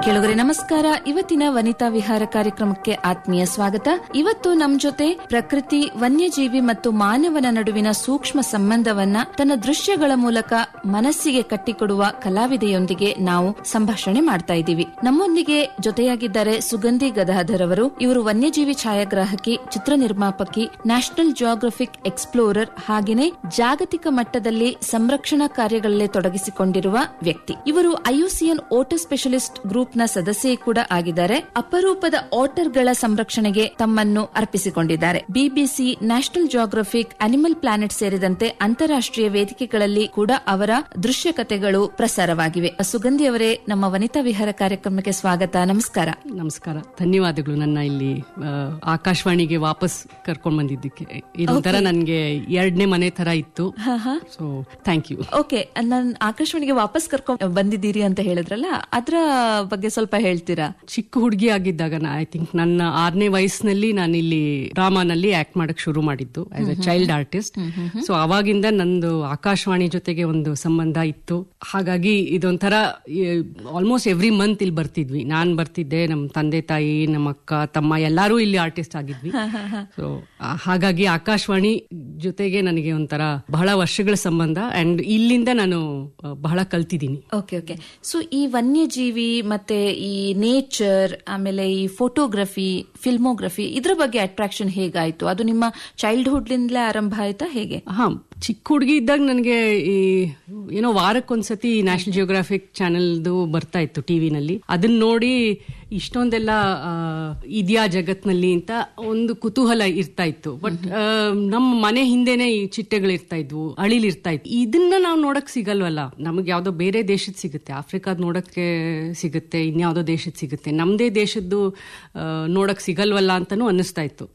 ಕೇಳುಗರೆ ನಮಸ್ಕಾರ ಇವತ್ತಿನ ವನಿತಾ ವಿಹಾರ ಕಾರ್ಯಕ್ರಮಕ್ಕೆ ಆತ್ಮೀಯ ಸ್ವಾಗತ ಇವತ್ತು ನಮ್ ಜೊತೆ ಪ್ರಕೃತಿ ವನ್ಯಜೀವಿ ಮತ್ತು ಮಾನವನ ನಡುವಿನ ಸೂಕ್ಷ್ಮ ಸಂಬಂಧವನ್ನ ತನ್ನ ದೃಶ್ಯಗಳ ಮೂಲಕ ಮನಸ್ಸಿಗೆ ಕಟ್ಟಿಕೊಡುವ ಕಲಾವಿದೆಯೊಂದಿಗೆ ನಾವು ಸಂಭಾಷಣೆ ಮಾಡ್ತಾ ಇದ್ದೀವಿ ನಮ್ಮೊಂದಿಗೆ ಜೊತೆಯಾಗಿದ್ದಾರೆ ಸುಗಂಧಿ ಗದಾಧರ್ ಅವರು ಇವರು ವನ್ಯಜೀವಿ ಛಾಯಾಗ್ರಾಹಕಿ ಚಿತ್ರ ನಿರ್ಮಾಪಕಿ ನ್ಯಾಷನಲ್ ಜಿಯೋಗ್ರಫಿಕ್ ಎಕ್ಸ್ಪ್ಲೋರರ್ ಹಾಗೆಯೇ ಜಾಗತಿಕ ಮಟ್ಟದಲ್ಲಿ ಸಂರಕ್ಷಣಾ ಕಾರ್ಯಗಳಲ್ಲಿ ತೊಡಗಿಸಿಕೊಂಡಿರುವ ವ್ಯಕ್ತಿ ಇವರು ಐಯುಸಿಎನ್ ಓಟರ್ ಸ್ಪೆಷಲಿಸ್ಟ್ ಗ್ರೂಪ್ನ ಸದಸ್ಯೆ ಕೂಡ ಆಗಿದ್ದಾರೆ ಅಪರೂಪದ ಆಟರ್ಗಳ ಸಂರಕ್ಷಣೆಗೆ ತಮ್ಮನ್ನು ಅರ್ಪಿಸಿಕೊಂಡಿದ್ದಾರೆ BBC National Geographic Animal Planet ಸೇರಿದಂತೆ ಅಂತಾರಾಷ್ಟ್ರೀಯ ವೇದಿಕೆಗಳಲ್ಲಿ ಕೂಡ ಅವರ ದೃಶ್ಯ ಕಥೆಗಳು ಪ್ರಸಾರವಾಗಿವೆ ಸುಗಂಧಿ ಅವರೇ ನಮ್ಮ ವನಿತಾ ವಿಹಾರ ಕಾರ್ಯಕ್ರಮಕ್ಕೆ ಸ್ವಾಗತ ನಮಸ್ಕಾರ ನಮಸ್ಕಾರ ಧನ್ಯವಾದಗಳು ನನ್ನ ಇಲ್ಲಿ ಆ, ಆಕಾಶವಾಣಿಗೆ ವಾಪಸ್ ಕರ್ಕೊಂಡ್ ಬಂದಿದ್ದಕ್ಕೆ ಇದೊಂಥರ ನನ್ಗೆ ಎರಡನೇ ಮನೆ ತರ ಇತ್ತು ಸೊ ಥ್ಯಾಂಕ್ ಯು ಓಕೆ ನಾನು ಆಕಾಶವಾಣಿಗೆ ವಾಪಸ್ ಕರ್ಕೊಂಡ್ ಬಂದಿದ್ದೀರಿ ಅಂತ ಹೇಳಿದ್ರಲ್ಲ ಅದ್ರ ಬಗ್ಗೆ ಸ್ವಲ್ಪ ಹೇಳ್ತೀರಾ ಚಿಕ್ಕ ಹುಡುಗಿ ಆಗಿದ್ದಾಗ ಐ ಥಿಂಕ್ ನನ್ನ ಆರನೇ ವಯಸ್ಸಿನಲ್ಲಿ ನಾನು ಇಲ್ಲಿ ಡ್ರಾಮಾನಲ್ಲಿ ಆಕ್ಟ್ ಮಾಡಕ್ ಶುರು ಮಾಡಿದ್ದು as a child artist so ಅವಾಗಿಂದ ನಂದು ಆಕಾಶವಾಣಿ ಜೊತೆಗೆ ಒಂದು ಸಂಬಂಧ ಇತ್ತು ಹಾಗಾಗಿ ಇದೊಂಥರ ಆಲ್ಮೋಸ್ಟ್ ಎವ್ರಿ ಮಂತ್ ಇಲ್ಲಿ ಬರ್ತಿದ್ವಿ ನಾನ್ ಬರ್ತಿದ್ದೆ ನಮ್ಮ ತಂದೆ ತಾಯಿ ನಮ್ಮ ಅಕ್ಕ ತಮ್ಮ ಎಲ್ಲಾರು ಇಲ್ಲಿ ಆರ್ಟಿಸ್ಟ್ ಆಗಿದ್ವಿ ಸೊ ಹಾಗಾಗಿ ಆಕಾಶವಾಣಿ ಜೊತೆಗೆ ನನಗೆ ಒಂಥರ ಬಹಳ ವರ್ಷಗಳ ಸಂಬಂಧ ಅಂಡ್ ಇಲ್ಲಿಂದ ನಾನು ಆ, ಬಹಳ ಕಲ್ತಿದ್ದೀನಿ ಓಕೆ ಓಕೆ ಸೊ ಈ ವನ್ಯಜೀವಿ ಮತ್ತೆ ಈ ನೇಚರ್ ಆಮೇಲೆ ಈ ಫೋಟೋಗ್ರಫಿ ಫಿಲ್ಮೋಗ್ರಫಿ ಇದ್ರ ಬಗ್ಗೆ ಅಟ್ರಾಕ್ಷನ್ ಹೇಗಾಯ್ತು ಅದು ನಿಮ್ಮ ಚೈಲ್ಡ್ಹುಡ್ ಲಿಂದಲೇ ಆರಂಭ ಆಯ್ತಾ ಹೇಗೆ ಹಾ ಚಿಕ್ಕ ಹುಡುಗಿ ಇದ್ದಾಗ ನನಗೆ ಈ ಏನೋ ವಾರಕ್ಕೊಂದ್ಸತಿ ನ್ಯಾಷನಲ್ ಜಿಯೋಗ್ರಾಫಿಕ್ ಚಾನೆಲ್ದು ಬರ್ತಾ ಇತ್ತು ಟಿವಿನಲ್ಲಿ ಅದನ್ನ ನೋಡಿ ಇಷ್ಟೊಂದೆಲ್ಲ ಆ, ಇದ್ಯಾ ಜಗತ್ನಲ್ಲಿ ಅಂತ ಒಂದು ಕುತೂಹಲ ಇರ್ತಾ ಇತ್ತು ಬಟ್ ನಮ್ಮ ಮನೆ ಹಿಂದೆನೆ ಈ ಚಿಟ್ಟೆಗಳು ಇರ್ತಾ ಇದ್ವು ಅಳಿಲ್ ಇರ್ತಾ ಇತ್ತು ಇದನ್ನ ನಾವು ನೋಡಕ್ ಸಿಗಲ್ವಲ್ಲ ನಮಗೆ ಯಾವ್ದೋ ಬೇರೆ ದೇಶದ ಸಿಗುತ್ತೆ ಆಫ್ರಿಕಾದ್ ನೋಡಕ್ಕೆ ಸಿಗುತ್ತೆ ಇನ್ಯಾವುದೋ ದೇಶದ ಸಿಗುತ್ತೆ ನಮ್ದೇ ದೇಶದ್ದು ಆ, ನೋಡಕ್ ಸಿಗಲ್ವಲ್ಲ ಅಂತಾನು ಅನ್ನಿಸ್ತಾ ಇತ್ತು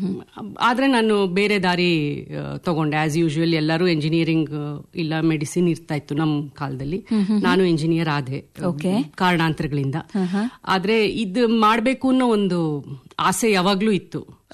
ಆದ್ರೆ ನಾನು ಬೇರೆ ದಾರಿ ಆ, ತಗೊಂಡೆ ಆಸ್ ಯೂಶುವಲ್ ಎಲ್ಲರೂ ಎಂಜಿನಿಯರಿಂಗ್ ಇಲ್ಲ ಮೆಡಿಸಿನ್ ಇರ್ತಾ ಇತ್ತು ನಮ್ಮ ಕಾಲದಲ್ಲಿ ನಾನು ಎಂಜಿನಿಯರ್ ಆದೆ ಕಾರಣಾಂತರಗಳಿಂದ ಆದ್ರೆ ಇದು ಮಾಡ್ಬೇಕು ಅನ್ನೋ ಒಂದು ಆಸೆ ಯಾವಾಗ್ಲೂ ಇತ್ತು